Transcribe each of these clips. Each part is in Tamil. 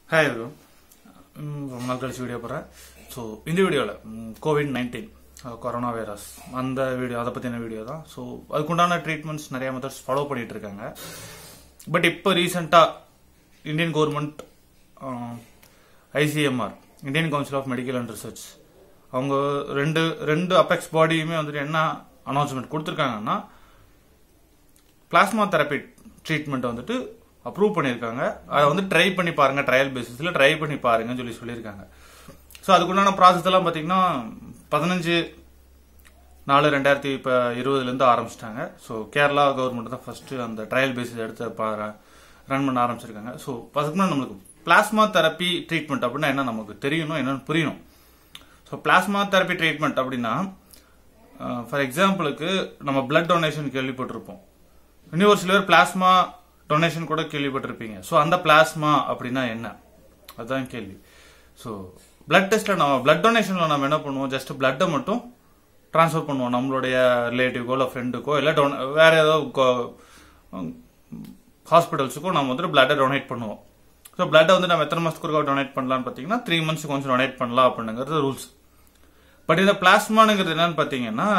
ஹாய் எவ்ரி ரொம்ப நாள் கழிச்சு வீடியோ போடுறேன் ஸோ இந்த வீடியோவில் கோவிட் நைன்டீன் கொரோனா வைரஸ் அந்த வீடியோ அதை பற்றின வீடியோ தான் ஸோ அதுக்குண்டான ட்ரீட்மெண்ட்ஸ் நிறைய மெத்தட்ஸ் ஃபாலோ பண்ணிட்டு இருக்காங்க பட் இப்போ ரீசெண்டாக Indian government ICMR Indian council of medical and research அவங்க ரெண்டு ரெண்டு அபெக்ஸ் பாடியுமே வந்துட்டு என்ன அனௌன்ஸ்மெண்ட் கொடுத்துருக்காங்கன்னா பிளாஸ்மா தெரப்பி ட்ரீட்மெண்ட் வந்துட்டு அப்ரூவ் பண்ணியிருக்காங்க அதை வந்து ட்ரை பண்ணி பாருங்க ட்ரையல் பேசிஸில் ட்ரை பண்ணி பாருங்கன்னு சொல்லி சொல்லியிருக்காங்க ஸோ அதுக்குண்டான ப்ராசஸ் எல்லாம் பார்த்தீங்கன்னா பதினஞ்சு நாலு ரெண்டாயிரத்தி இப்போ இருபதுலேருந்து ஆரம்பிச்சிட்டாங்க ஸோ கேரளா கவர்மெண்ட் தான் ஃபர்ஸ்ட் அந்த ட்ரையல் பேசிஸ் எடுத்து ரன் பண்ண ஆரம்பிச்சிருக்காங்க ஸோ அதுக்கு நம்மளுக்கு பிளாஸ்மா தெரப்பி ட்ரீட்மெண்ட் அப்படின்னா என்ன நமக்கு தெரியணும் என்னன்னு புரியணும் ஸோ பிளாஸ்மா தெரப்பி ட்ரீட்மெண்ட் அப்படின்னா ஃபார் எக்ஸாம்பிளுக்கு நம்ம பிளட் டொனேஷன் கேள்விப்பட்டிருப்போம் இன்னும் ஒரு சிலர் பிளாஸ்மா டொனேஷன் கூட கேள்விப்பட்டிருப்பீங்க ஸோ அந்த பிளாஸ்மா அப்படின்னா என்ன அதுதான் கேள்வி ஸோ பிளட் டெஸ்ட்ல நம்ம பிளட் டொனேஷன்ல நம்ம என்ன பண்ணுவோம் ஜஸ்ட் பிளட்டை மட்டும் ட்ரான்ஸ்ஃபர் பண்ணுவோம் நம்மளுடைய ரிலேட்டிவ்க்கோ இல்லை ஃப்ரெண்டுக்கோ இல்லை டொன வேற ஏதோ ஹாஸ்பிட்டல்ஸுக்கோ நம்ம வந்துட்டு பிளட்டை டொனேட் பண்ணுவோம் ஸோ பிளட்டை வந்து நம்ம எத்தனை மாதத்துக்கு ஒருக்கா டொனேட் பண்ணலாம்னு பார்த்தீங்கன்னா த்ரீ மந்த்ஸ்க்கு கொஞ்சம் டொனேட் பண்ணலாம் அப்படிங்கிறது ரூல்ஸ் பட் இந்த பிளாஸ்மானுங்கிறது என்னன்னு பார்த்தீங்கன்னா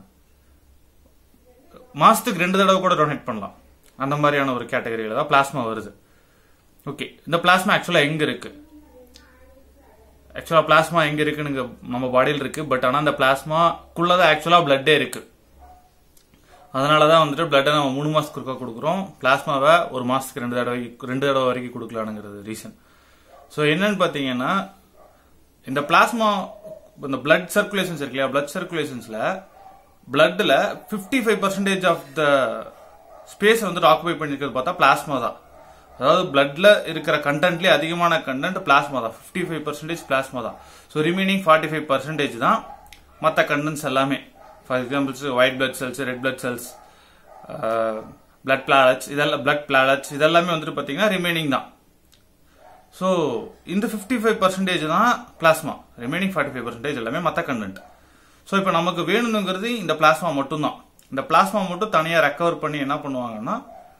மாசத்துக்கு ரெண்டு தடவை கூட டொனேட் பண்ணலாம் அந்த மாதிரியான ஒரு கேட்டகரியில தான் பிளாஸ்மா வருது ஓகே இந்த பிளாஸ்மா ஆக்சுவலா எங்க இருக்கு ஆக்சுவலா பிளாஸ்மா எங்க இருக்குன்னு நம்ம பாடியில் இருக்கு பட் ஆனா அந்த பிளாஸ்மாக்குள்ளதான் ஆக்சுவலா பிளட்டே இருக்கு அதனாலதான் வந்துட்டு பிளட்டை நம்ம மூணு மாசத்துக்கு ஒருக்கா கொடுக்குறோம் பிளாஸ்மாவை ஒரு மாசத்துக்கு ரெண்டு தடவை ரெண்டு தடவை வரைக்கும் கொடுக்கலானுங்கிறது ரீசன் ஸோ என்னன்னு பாத்தீங்கன்னா இந்த பிளாஸ்மா இந்த பிளட் சர்க்குலேஷன்ஸ் இருக்கு இல்லையா பிளட் சர்க்குலேஷன்ஸ்ல பிளட்ல fifty five percentage of the space வந்துட்டு ஆக்குபை பண்ணிருக்கிறது பார்த்தா பிளாஸ்மா தான் அதாவது பிளட்ல இருக்கிற கண்டென்ட்லேயே அதிகமான கண்டென்ட் பிளாஸ்மா தான் ஃபிஃப்டி ஃபைவ் பர்சன்டேஜ் பிளாஸ்மா தான் so remaining forty five percentage தான் மற்ற கண்டென்ட்ஸ் எல்லாமே for examples white blood cells red blood cells blood platelets இதெல்லாம் பிளட் பிளாலட்ஸ் இதெல்லாமே வந்துட்டு பார்த்தீங்கன்னா ரிமைனிங் தான் ஸோ இந்த ஃபிஃப்டி ஃபைவ் பர்சன்டேஜ் தான் plasma remaining forty five percentage எல்லாமே மற்ற கண்டென்ட் ஸோ இப்போ நமக்கு வேணுங்கிறது இந்த பிளாஸ்மா மட்டும்தான் இந்த பிளாஸ்மா மட்டும் தனியாக ரெக்கவர் பண்ணி என்ன பண்ணுவாங்கன்னா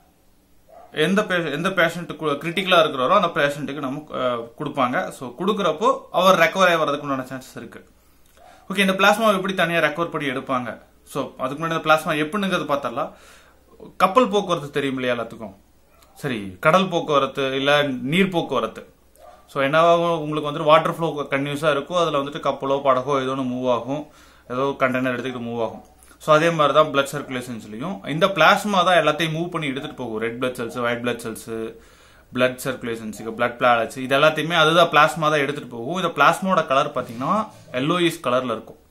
எந்த எந்த பேஷண்ட் கிரிட்டிக்கலாக இருக்கிறாரோ அந்த பேஷண்ட்டுக்கு நம்ம கொடுப்பாங்க ஸோ கொடுக்குறப்போ அவர் ரெக்கவர் ஆகி வரதுக்கு உண்டான சான்சஸ் இருக்கு ஓகே இந்த பிளாஸ்மாவை எப்படி தனியாக ரெக்கவர் பண்ணி எடுப்பாங்க ஸோ அதுக்கு முன்னாடி பிளாஸ்மா எப்படிங்கிறது பார்த்தரலாம் கப்பல் போக்குவரத்து தெரியும் இல்லையா எல்லாத்துக்கும் சரி கடல் போக்குவரத்து இல்லை நீர் போக்குவரத்து ஸோ என்னவாகும் உங்களுக்கு வந்துட்டு வாட்டர் ஃப்ளோ கன்யூஸாக இருக்கும் அதில் வந்துட்டு கப்பலோ படகோ ஏதோ ஒன்று மூவ் ஆகும் ஏதோ கண்டெய்னர் எடுத்துக்கிட்டு மூவ் ஆகும் ஸோ அதே மாதிரி தான் பிளட் சர்க்குலேஷன்ஸ்லையும் இந்த பிளாஸ்மா தான் எல்லாத்தையும் மூவ் பண்ணி எடுத்துட்டு போகும் red blood cells white blood cells blood சர்க்குலேஷன்ஸுக்கு பிளட் பிளாலட்ஸ் இது எல்லாத்தையுமே அதுதான் பிளாஸ்மா தான் எடுத்துட்டு போகும் இந்த பிளாஸ்மாவோட கலர் பார்த்தீங்கன்னா எல்லோயிஸ் கலர்ல இருக்கும்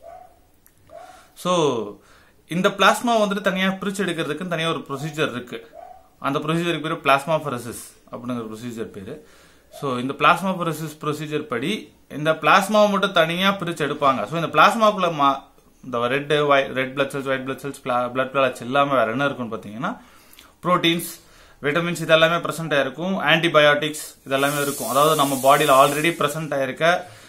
ஸோ இந்த பிளாஸ்மா வந்துட்டு தனியாக பிரிச்சு எடுக்கிறதுக்கு தனியாக ஒரு ப்ரொசீஜர் இருக்கு அந்த ப்ரொசீஜருக்கு பேர் பிளாஸ்மா ஃபரசிஸ் அப்படிங்கிற ப்ரொசீஜர் பேரு ஸோ இந்த பிளாஸ்மா ஃபரசிஸ் ப்ரொசீஜர் படி இந்த பிளாஸ்மாவை மட்டும் தனியாக பிரிச்சு எடுப்பாங்க ஸோ இந்த பிளாஸ்மாக்குள்ள இந்த red red blood cells white blood cells blood platelets எல்லாமே வேற என்ன இருக்கும்னு பார்த்தீங்கன்னா ப்ரோட்டீன்ஸ் விட்டமின்ஸ் இதெல்லாமே ப்ரெசென்ட் ஆயிருக்கும் ஆன்டிபயோட்டிக்ஸ் இதெல்லாமே இருக்கும் அதாவது நம்ம பாடியில் ஆல்ரெடி ப்ரெசென்ட் ஆயிருக்க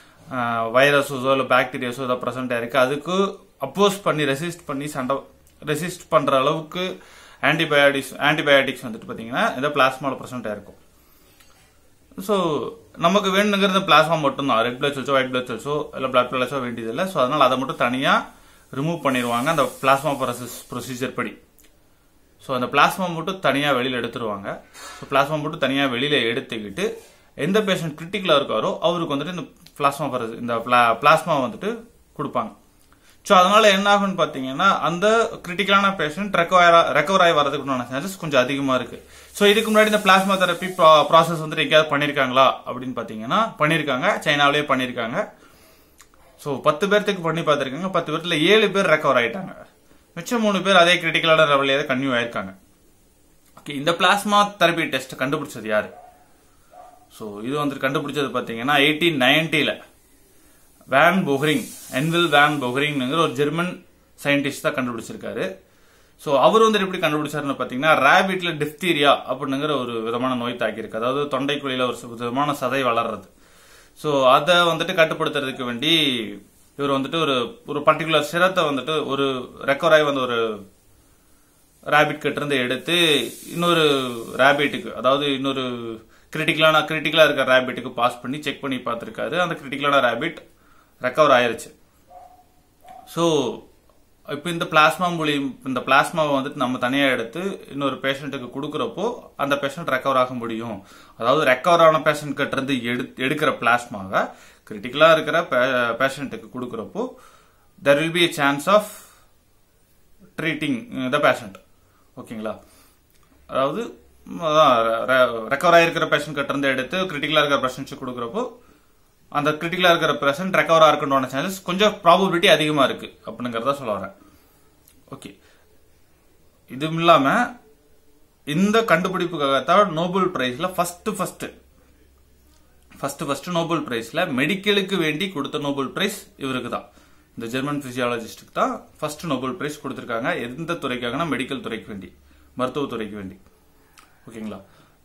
வைரஸோ இல்லை பாக்டீரியாஸோ இதை ப்ரெசென்ட் ஆயிருக்கு அதுக்கு அப்போஸ் பண்ணி ரெசிஸ்ட் பண்ணி சண்டை ரெசிஸ்ட் பண்ற அளவுக்கு ஆன்டிபயோட்டிக்ஸ் ஆன்டிபயோட்டிக்ஸ் வந்துட்டு பார்த்தீங்கன்னா இந்த பிளாஸ்மாவில் ப்ரெசென்ட் ஆயிருக்கும் ஸோ நமக்கு வேணுங்கிறது பிளாஸ்மா மட்டும்தான் ரெட் பிளட் செல்ஸோ ஒயிட் பிளட் செல்ஸோ இல்லை பிளட் பிளஸோ வேண்டியதில்லை ஸோ அதனால் அதை மட்டும் தனியாக ரிமூவ் பண்ணிடுவாங்க அந்த பிளாஸ்மா ப்ராசஸ் ப்ரொசீஜர் படி ஸோ அந்த பிளாஸ்மா மட்டும் தனியாக வெளியில் எடுத்துருவாங்க ஸோ பிளாஸ்மா மட்டும் தனியாக வெளியில் எடுத்துக்கிட்டு எந்த பேஷண்ட் கிரிட்டிக்கலாக இருக்காரோ அவருக்கு வந்துட்டு இந்த பிளாஸ்மா இந்த பிளாஸ்மா வந்துட்டு கொடுப்பாங்க ஸோ அதனால என்ன ஆகும்னு பார்த்தீங்கன்னா அந்த கிரிட்டிக்கலான பேஷண்ட் ரெக்கவர் ரெக்கவர் ஆகி வரதுக்குண்டான சான்சஸ் கொஞ்சம் அதிகமாக இருக்கு ஸோ இதுக்கு முன்னாடி இந்த பிளாஸ்மா தெரப்பி ப்ராசஸ் வந்துட்டு எங்கேயாவது பண்ணியிருக்காங்களா அப்படின்னு பார்த்தீங்கன்னா பண்ணியிருக்காங்க சைனாவிலேயே பண்ணியிருக்காங்க ஸோ பத்து பேர்த்துக்கு பண்ணி பார்த்துருக்காங்க பத்து பேர்த்துல ஏழு பேர் ரெக்கவர் ஆயிட்டாங்க மிச்சம் மூணு பேர் அதே கிரிட்டிக்கலான லெவல்லே கன்யூ ஆயிருக்காங்க ஓகே இந்த பிளாஸ்மா தெரப்பி டெஸ்ட் கண்டுபிடிச்சது யாரு ஸோ இது வந்துட்டு கண்டுபிடிச்சது பார்த்தீங்கன்னா எயிட்டீன் நைன்டில வேன் பொஹரிங் என்வில் வேன் பொஹரிங்ங்கிற ஒரு ஜெர்மன் சயின்டிஸ்ட் தான் கண்டுபிடிச்சிருக்காரு ஸோ அவர் வந்து எப்படி கண்டுபிடிச்சாருன்னு பார்த்தீங்கன்னா ரேபிட்ல டிப்தீரியா அப்படிங்கிற ஒரு விதமான நோய் தாக்கியிருக்கு அதாவது தொண்டைக்குழியில ஒரு விதமான சதை வளர்றது ஸோ அதை வந்துட்டு கட்டுப்படுத்துறதுக்கு வேண்டி இவர் வந்துட்டு ஒரு ஒரு பர்டிகுலர் சிரத்தை வந்துட்டு ஒரு ரெக்கவர் ஆகி வந்த ஒரு ரேபிட் கிட்ட இருந்து எடுத்து இன்னொரு ரேபிட்டுக்கு அதாவது இன்னொரு கிரிட்டிக்கலான கிரிட்டிக்கலா இருக்க ரேபிட்டுக்கு பாஸ் பண்ணி செக் பண்ணி பார்த்திருக்காரு அந்த கிரிட்டிக்கலான ரேபிட் ரெக்கவர் ஆயிருச்சு ஸோ இப்போ இந்த பிளாஸ்மா மூலியம் இந்த பிளாஸ்மாவை வந்துட்டு நம்ம தனியாக எடுத்து இன்னொரு பேஷண்ட்டுக்கு கொடுக்குறப்போ அந்த பேஷண்ட் ரெக்கவர் ஆக முடியும் அதாவது ரெக்கவர் ஆன பேஷண்ட் கிட்ட இருந்து எடு எடுக்கிற பிளாஸ்மாவை கிரிட்டிக்கலாக இருக்கிற பேஷண்ட்டுக்கு கொடுக்குறப்போ there will be a chance of treating the patient ஓகேங்களா அதாவது ரெக்கவர் ஆகிருக்கிற பேஷண்ட் கிட்ட இருந்து எடுத்து கிரிட்டிக்கலாக இருக்கிற பேஷண்ட்ஸுக்கு கொடுக்குறப்போ அந்த கிரிட்டிக்கலா இருக்கிற பிரசன்ட் ரெக்கவர் ஆகிறதுக்கான சான்சஸ் கொஞ்சம் ப்ராபபிலிட்டி அதிகமா இருக்கு அப்படிங்கறத சொல்ல வரேன் ஓகே இதுவும் இல்லாம இந்த கண்டுபிடிப்புக்காகத்தான் நோபல் பிரைஸ்ல first first first first Nobel பிரைஸ்ல மெடிக்கலுக்கு வேண்டி கொடுத்த நோபல் பிரைஸ் இவருக்கு தான் இந்த ஜெர்மன் பிசியாலஜிஸ்டுக்கு தான் ஃபர்ஸ்ட் நோபல் பிரைஸ் கொடுத்திருக்காங்க எந்த துறைக்காகனா மெடிக்கல் துறைக்கு வேண்டி மருத்துவத்துறைக்கு வேண்டி ஓகேங்களா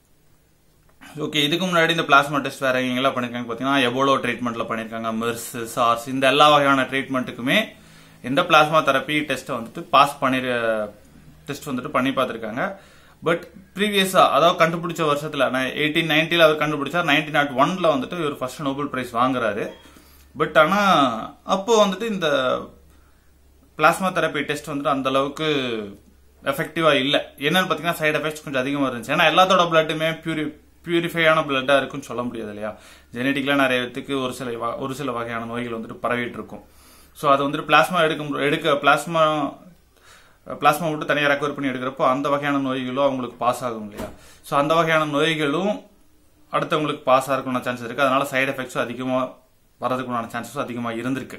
ஓகே இதுக்கு முன்னாடி இந்த பிளாஸ்மா டெஸ்ட் வேற எங்கெல்லாம் பண்ணிருக்காங்க பாத்தீங்கன்னா எபோலோ ட்ரீட்மெண்ட்ல பண்ணிருக்காங்க மெர்ஸ் சார்ஸ் இந்த எல்லா வகையான ட்ரீட்மெண்ட்டுக்குமே இந்த பிளாஸ்மா தெரப்பி டெஸ்ட்டை வந்துட்டு பாஸ் பண்ணி டெஸ்ட் வந்துட்டு பண்ணி பார்த்திருக்காங்க பட் ப்ரீவியஸா அதாவது கண்டுபிடிச்ச வருஷத்துல எயிட்டீன் நைன்டில அவர் கண்டுபிடிச்சார் நைன்டீன் நாட் ஒன்ல வந்துட்டு இவர் ஃபர்ஸ்ட் நோபல் பிரைஸ் வாங்குறாரு பட் ஆனா அப்போ வந்துட்டு இந்த பிளாஸ்மா தெரப்பி டெஸ்ட் வந்துட்டு அந்த அளவுக்கு எஃபெக்டிவா இல்ல என்னன்னு பாத்தீங்கன்னா சைடு எஃபெக்ட்ஸ் கொஞ்சம் அதிகமா இருந்துச்சு ஏன்னா எல்லாத்தோட பிளட்டுமே பியூரி பியூரிஃபையான பிளட்டா இருக்குன்னு சொல்ல முடியாது இல்லையா ஜெனட்டிக்ல நிறைய பேத்துக்கு ஒரு சில வ- ஒரு சில வகையான நோய்கள் வந்துட்டு பரவிட்டு இருக்கும் ஸோ அது வந்துட்டு பிளாஸ்மா எடுக்க மு- எடுக்க பிளாஸ்மா பிளாஸ்மா மட்டும் தனியாக ரெக்கவர் பண்ணி எடுக்கிறப்போ அந்த வகையான நோய்களும் அவங்களுக்கு பாஸ் ஆகும் இல்லையா ஸோ அந்த வகையான நோய்களும் அடுத்தவங்களுக்கு பாஸ் ஆகிறதுக்கான சான்சஸ் இருக்கு அதனால சைடு எஃபெக்ட்ஸும் அதிகமாக வர்றதுக்குண்டான சான்சஸும் அதிகமாக இருந்திருக்கு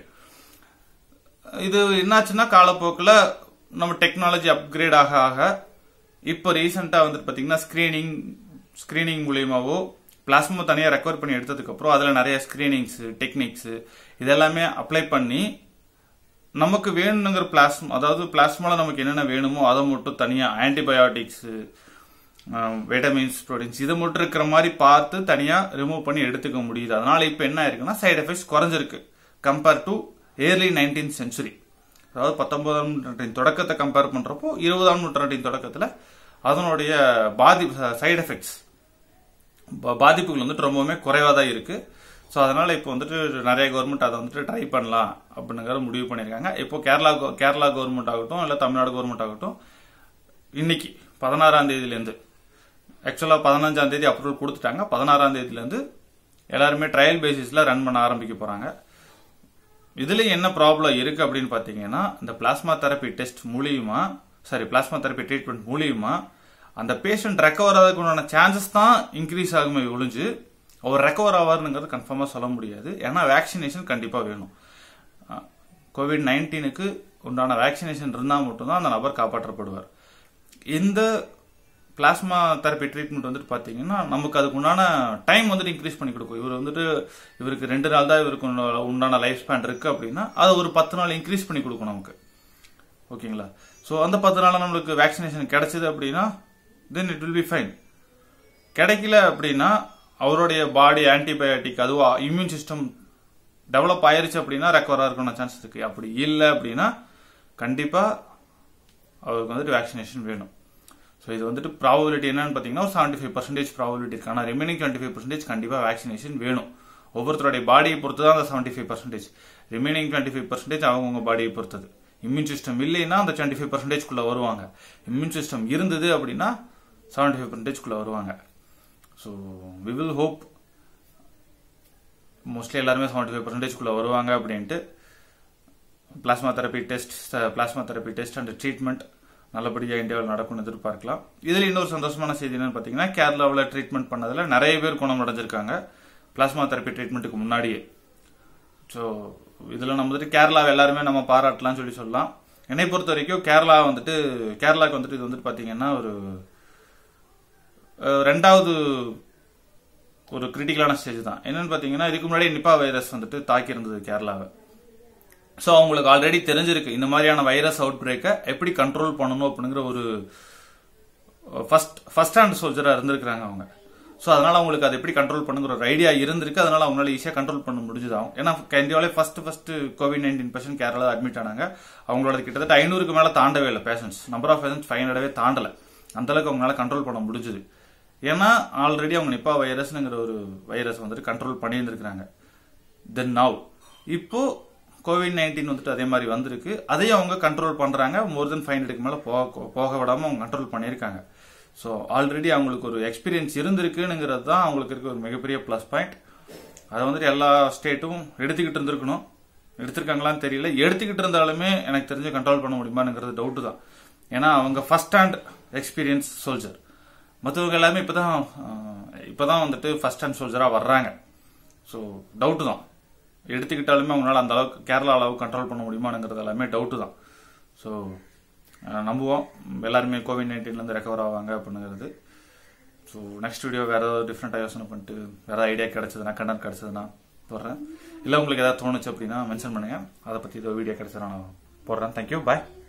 இது என்னாச்சுன்னா காலப்போக்கில் நம்ம டெக்னாலஜி அப்கிரேட் ஆக ஆக இப்போ ரீசெண்டாக வந்துட்டு பார்த்தீங்கன்னா ஸ்க்ரீனிங் ஸ்க்ரீனிங் மூலியமாவோ பிளாஸ்மா தனியாக ரெக்கவர் பண்ணி எடுத்ததுக்கப்புறம் அதில் நிறைய ஸ்க்ரீனிங்ஸ் டெக்னிக்ஸ் இதெல்லாமே அப்ளை பண்ணி நமக்கு வேணுங்கிற பிளாஸ்மா அதாவது பிளாஸ்மால நமக்கு என்னென்ன வேணுமோ அதை மட்டும் தனியாக ஆன்டிபயோட்டிக்ஸ் விட்டமின்ஸ் ப்ரோட்டீன்ஸ் இது மட்டும் இருக்கிற மாதிரி பார்த்து தனியாக ரிமூவ் பண்ணி எடுத்துக்க முடியுது அதனால இப்போ என்ன ஆயிருக்குன்னா சைடு எஃபெக்ட்ஸ் குறைஞ்சிருக்கு compare to early nineteen century அதாவது பத்தொன்பதாம் நூற்றாண்டின் தொடக்கத்தை கம்பேர் பண்றப்போ இருபதாம் நூற்றாண்டின் தொடக்கத்துல அதனுடைய பாதி சைடு எஃபெக்ட்ஸ் பாதிப்புகள் வந்துட்டு ரொம்பவுமே குறைவா தான் இருக்கு ஸோ அதனால இப்போ வந்துட்டு நிறைய கவர்மெண்ட் அதை வந்துட்டு ட்ரை பண்ணலாம் அப்படிங்கிற முடிவு பண்ணியிருக்காங்க இப்போ கேரளா கோ- கேரளா கவர்மெண்ட் ஆகட்டும் இல்லை தமிழ்நாடு கவர்மெண்ட் ஆகட்டும் இன்னைக்கு பதினாறாம் தேதியிலேருந்து ஆக்சுவலாக பதினஞ்சாம் தேதி அப்ரூவல் கொடுத்துட்டாங்க பதினாறாம் தேதியிலேருந்து எல்லாருமே ட்ரையல் பேசிஸில் ரன் பண்ண ஆரம்பிக்க போகிறாங்க இதுல என்ன ப்ராப்ளம் இருக்கு அப்படின்னு பாத்தீங்கன்னா இந்த பிளாஸ்மா தெரப்பி டெஸ்ட் மூலியமா சாரி பிளாஸ்மா தெரப்பி ட்ரீட்மெண்ட் மூலியமா அந்த பேஷண்ட் ரெக்கவர் ஆகிறதுக்குண்டான சான்சஸ் தான் இன்க்ரீஸ் ஆகுமே ஒழிஞ்சு அவர் ரெக்கவர் ஆவாருங்கிறது கன்ஃபார்மா சொல்ல முடியாது ஏன்னா வேக்சினேஷன் கண்டிப்பா வேணும் கோவிட் நைன்டீனுக்கு உண்டான வேக்சினேஷன் இருந்தால் மட்டும்தான் அந்த நபர் காப்பாற்றப்படுவார் இந்த பிளாஸ்மா தெரப்பி ட்ரீட்மெண்ட் வந்துட்டு பார்த்தீங்கன்னா நமக்கு அதுக்கு உண்டான டைம் வந்துட்டு இன்க்ரீஸ் பண்ணி கொடுக்கும் இவர் வந்துட்டு இவருக்கு ரெண்டு நாள் தான் இவருக்கு உண்டான- உண்டான லைஃப் ஸ்பேன் இருக்கு அப்படின்னா அதை ஒரு பத்து நாள் இன்க்ரீஸ் பண்ணி கொடுக்கும் நமக்கு ஓகேங்களா ஸோ அந்த பத்து நாள் நம்மளுக்கு வேக்சினேஷன் கிடைச்சது அப்படின்னா then it will be fine கிடைக்கல அப்படின்னா அவருடைய பாடி ஆன்டிபயோட்டிக் அதுவா இம்யூன் சிஸ்டம் டெவலப் ஆயிருச்சு அப்படின்னா ரெக்கவர் ஆகிறதுக்கான சான்ஸ் இருக்கு அப்படி இல்லை அப்படின்னா கண்டிப்பா அவருக்கு வந்துட்டு வேக்சினேஷன் வேணும் ஸோ இது வந்துட்டு ப்ராபபிலிட்டி என்னன்னு பார்த்தீங்கன்னா செவன்டி ஃபைவ் பர்சன்டேஜ் ப்ராபபிலிட்டி இருக்கு ஆனால் ரிமைனிங் டுவெண்ட்டி ஃபைவ் பர்சன்டேஜ் கண்டிப்பாக வேக்சினேஷன் வேணும் ஒவ்வொருத்தருடைய பாடியை பொறுத்து தான் அந்த seventy five percentage remaining twenty five percentage அவங்கவுங்க பாடியை பொறுத்தது இம்யூன் சிஸ்டம் இல்லைன்னா அந்த டுவெண்ட்டி ஃபைவ் பர்சன்டேஜ்குள்ள வருவாங்க இம்யூன் சிஸ்டம் இருந்தது அப்படின்னா செவன்டி ஃபைவ் பர்சன்டேஜ்குள்ள வருவாங்க so we will hope mostly எல்லாருமே செவன்டி ஃபைவ் பர்சன்டேஜ்குள்ள வருவாங்க அப்படின்ட்டு plasma therapy test plasma therapy test and treatment நல்லபடியாக இந்தியாவில் நடக்கும்னு எதிர்பார்க்கலாம் இதில் இன்னொரு சந்தோஷமான செய்தி என்னன்னு பார்த்தீங்கன்னா கேரளாவில் ட்ரீட்மெண்ட் பண்ணதில் நிறைய பேர் குணம் அடைஞ்சிருக்காங்க பிளாஸ்மா தெரப்பி ட்ரீட்மெண்ட்டுக்கு முன்னாடியே ஸோ இதில் நம்ம வந்துட்டு கேரளாவை எல்லாருமே நம்ம பாராட்டலாம்னு சொல்லி சொல்லலாம் என்னை பொறுத்த வரைக்கும் கேரளா வந்துட்டு கேரளாக்கு வந்துட்டு இது வந்துட்டு பார்த்தீங்கன்னா ஒரு அஹ், ரெண்டாவது ஒரு கிரிட்டிக்கலான ஸ்டேஜ் தான் என்னன்னு பார்த்தீங்கன்னா இதுக்கு முன்னாடி நிப்பா வைரஸ் வந்துட்டு தாக்கி இருந்தது கேரளாவை ஸோ அவங்களுக்கு ஆல்ரெடி தெரிஞ்சிருக்கு இந்த மாதிரியான வைரஸ் அவுட் பிரேக்கை எப்படி கண்ட்ரோல் பண்ணணும் அப்படிங்கிற ஒரு ஃபர்ஸ்ட் ஃபர்ஸ்ட் ஹேண்ட் சோல்ஜராக இருந்திருக்கிறாங்க அவங்க ஸோ அதனால அவங்களுக்கு அதை எப்படி கண்ட்ரோல் பண்ணுங்கிற ஒரு ஐடியா இருந்திருக்கு அதனால அவங்களால ஈஸியாக கண்ட்ரோல் பண்ண முடிஞ்சுதாகும் ஏன்னா இந்தியாவிலே first first COVID nineteen patient Kerala admit ஆனாங்க அவங்களோட கிட்டத்தட்ட ஐநூறுக்கு மேலே தாண்டவே இல்லை patients number of patients five ஹண்ட்ரடவே தாண்டல அந்த அளவுக்கு அவங்களால கண்ட்ரோல் பண்ண முடிஞ்சுது ஏன்னா ஆல்ரெடி அவங்க நிப்பா வைரஸ்ங்கிற ஒரு வைரஸ் வந்துட்டு கண்ட்ரோல் பண்ணியிருந்திருக்கிறாங்க தென் நவ் இப்போ கோவிட் நைன்டீன் வந்துட்டு அதே மாதிரி வந்திருக்கு அதையும் அவங்க கண்ட்ரோல் பண்றாங்க மோர் தென் ஃபைவ் ஹண்ட்ரடுக்கு மேல போக போக விடாம அவங்க கண்ட்ரோல் பண்ணியிருக்காங்க ஸோ ஆல்ரெடி அவங்களுக்கு ஒரு எக்ஸ்பீரியன்ஸ் இருந்திருக்குங்கிறது தான் அவங்களுக்கு இருக்க ஒரு மிகப்பெரிய ப்ளஸ் பாயிண்ட் அதை வந்துட்டு எல்லா ஸ்டேட்டும் எடுத்துக்கிட்டு இருந்திருக்கணும் எடுத்திருக்காங்களான்னு தெரியல எடுத்துக்கிட்டு இருந்தாலுமே எனக்கு தெரிஞ்சு கண்ட்ரோல் பண்ண முடியுமாங்கிறது டவுட்டு தான் ஏன்னா அவங்க ஃபர்ஸ்ட் ஹேண்ட் எக்ஸ்பீரியன்ஸ் சோல்ஜர் மற்றவங்க எல்லாமே இப்போதான் ஆஹ், இப்போதான் வந்துட்டு ஃபர்ஸ்ட் ஹேண்ட் சோல்ஜராக வர்றாங்க ஸோ டவுட்டு தான் எடுத்துக்கிட்டாலுமே அவங்களால அந்த அளவுக்கு கேரளா அளவுக்கு கண்ட்ரோல் பண்ண முடியுமாங்கிறது எல்லாமே டவுட்டு தான் ஸோ நம்புவோம் எல்லாருமே கோவிட் நைன்டீன்லேருந்து ரெக்கவர் ஆவாங்க அப்படிங்கிறது ஸோ நெக்ஸ்ட் வீடியோ வேற ஏதாவது டிஃப்ரெண்ட்டாக யோசனை பண்ணிட்டு வேற ஐடியா கிடைச்சதுன்னா கண்டென்ட் கிடைச்சதுன்னா போடுறேன் இல்லை உங்களுக்கு ஏதாவது தோணுச்சு அப்படின்னா மென்ஷன் பண்ணுங்க அதை பற்றி ஏதோ வீடியோ கிடைச்சதுன்னா நான் போடுறேன் தேங்க்யூ பாய்